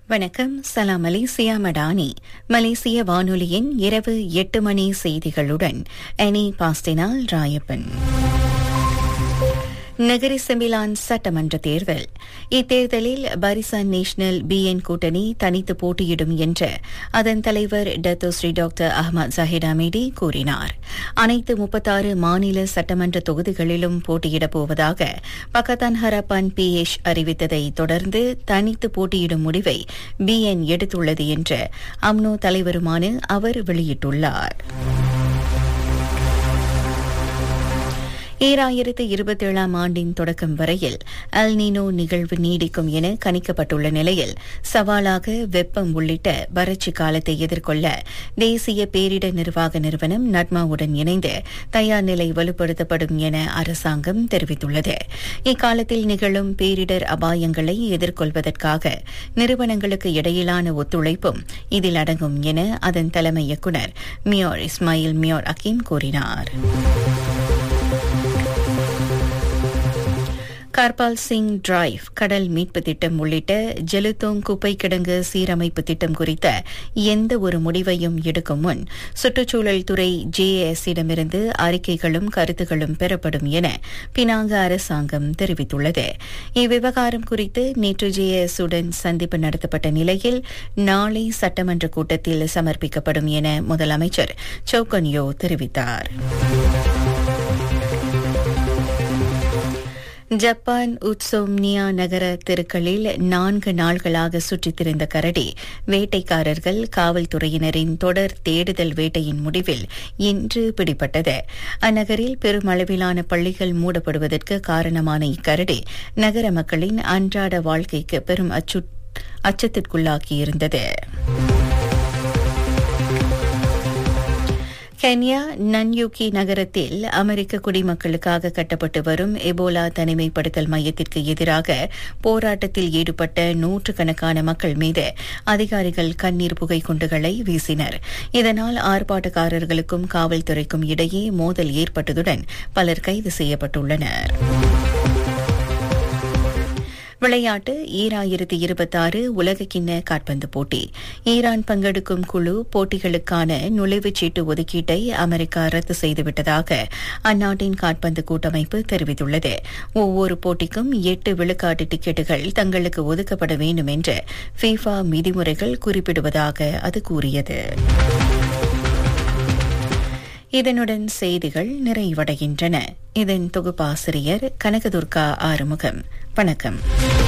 வணக்கம் சலாம் மலேசியா மடானி மலேசிய வானொலியின் இரவு எட்டு மணி செய்திகளுடன் அனி பாஸ்டினால் ராயப்பன் நகரி செம்பிலான் சட்டமன்ற தேர்தல் இத்தேர்தலில் பரிசான் நேஷனல் பிஎன் கூட்டணி தனித்து போட்டியிடும் என்று அதன் தலைவர் Dato Sri doctor Ahmad Zahid Hamidi கூறினார் அனைத்து முப்பத்தாறு மாநில சட்டமன்ற தொகுதிகளிலும் போட்டியிடப் போவதாக பக்கத்தான் ஹரப்பான் பி எச் அறிவித்ததை தொடர்ந்து தனித்து போட்டியிடும் முடிவை பிஎன் எடுத்துள்ளது என்று அம்னோ தலைவருமான அவர் வெளியிட்டுள்ளார் ஈராயிரத்து இருபத்தேழாம் ஆண்டின் தொடக்கம் வரையில் அல் நீனோ நிகழ்வு நீடிக்கும் என கணிக்கப்பட்டுள்ள நிலையில் சவாலாக வெப்பம் உள்ளிட்ட வறட்சி காலத்தை எதிர்கொள்ள தேசிய பேரிடர் நிர்வாக நிறுவனம் நட்மாவுடன் இணைந்து தயார் நிலை வலுப்படுத்தப்படும் என அரசாங்கம் தெரிவித்துள்ளது இக்காலத்தில் நிகழும் பேரிடர் அபாயங்களை எதிர்கொள்வதற்காக நிறுவனங்களுக்கு இடையிலான ஒத்துழைப்பும் இதில் அடங்கும் என அதன் தலைமை இயக்குநர் மியோர் இஸ்மாயில் மியோர் அக்கீம் கூறினார் கர்பால் சிங் டிரைவ் கடல் மீட்பு திட்டம் உள்ளிட்ட ஜெலுத்தோங் குப்பை கிடங்கு சீரமைப்பு திட்டம் குறித்த எந்த ஒரு முடிவையும் எடுக்கும் முன் சுற்றுச்சூழல் துறை ஜேஎஸ்இடமிருந்து அறிக்கைகளும் கருத்துகளும் பெறப்படும் என பினாங்க அரசாங்கம் தெரிவித்துள்ளது இவ்விவகாரம் குறித்து நேற்று ஜேஎஸ் உடன் சந்திப்பு நடத்தப்பட்ட நிலையில் நாளை சட்டமன்ற கூட்டத்தில் சமர்ப்பிக்கப்படும் என முதலமைச்சர் சௌகன்யோ தெரிவித்தார் ஜப்பான் உட்சோம்னியா நகர தெருக்களில் நான்கு நாள்களாக சுற்றித் திரிந்த கரடி வேட்டைக்காரர்கள் காவல்துறையினரின் தொடர் தேடுதல் வேட்டையின் முடிவில் இன்று பிடிபட்டது அந்நகரில் பெருமளவிலான பள்ளிகள் மூடப்படுவதற்கு காரணமான இக்கரடி நகர மக்களின் அன்றாட வாழ்க்கைக்கு பெரும் அச்சத்திற்குள்ளாக்கியிருந்தது கென்யா நன்யூகி நகரத்தில் அமெரிக்க குடிமக்களுக்காக கட்டப்பட்டு வரும் எபோலா தனிமைப்படுத்தல் மையத்திற்கு எதிராக போராட்டத்தில் ஈடுபட்ட நூற்றுக்கணக்கான மக்கள் மீது அதிகாரிகள் கண்ணீர் புகை குண்டுகளை வீசினர் இதனால் ஆர்ப்பாட்டக்காரர்களுக்கும் காவல்துறைக்கும் இடையே மோதல் ஏற்பட்டதுடன் பலர் கைது செய்யப்பட்டுள்ளனர் விளையாட்டு ஈராயிரத்தி இருபத்தாறு உலகக்கிண்ண காற்பந்து போட்டி ஈரான் பங்கெடுக்கும் குழு போட்டிகளுக்கான நுழைவுச் சீட்டு ஒதுக்கீட்டை அமெரிக்கா ரத்து செய்துவிட்டதாக அந்நாட்டின் காற்பந்து கூட்டமைப்பு தெரிவித்துள்ளது ஒவ்வொரு போட்டிக்கும் எட்டு விழுக்காட்டு டிக்கெட்டுகள் தங்களுக்கு ஒதுக்கப்பட வேண்டும் என்று ஃபீஃபா விதிமுறைகள் குறிப்பிடுவதாக அது கூறியது இதனுடன் செய்திகள் நிறைவடைகின்றன இதன் தொகுப்பாசிரியர் கனகதுர்கா ஆறுமுகம் வணக்கம்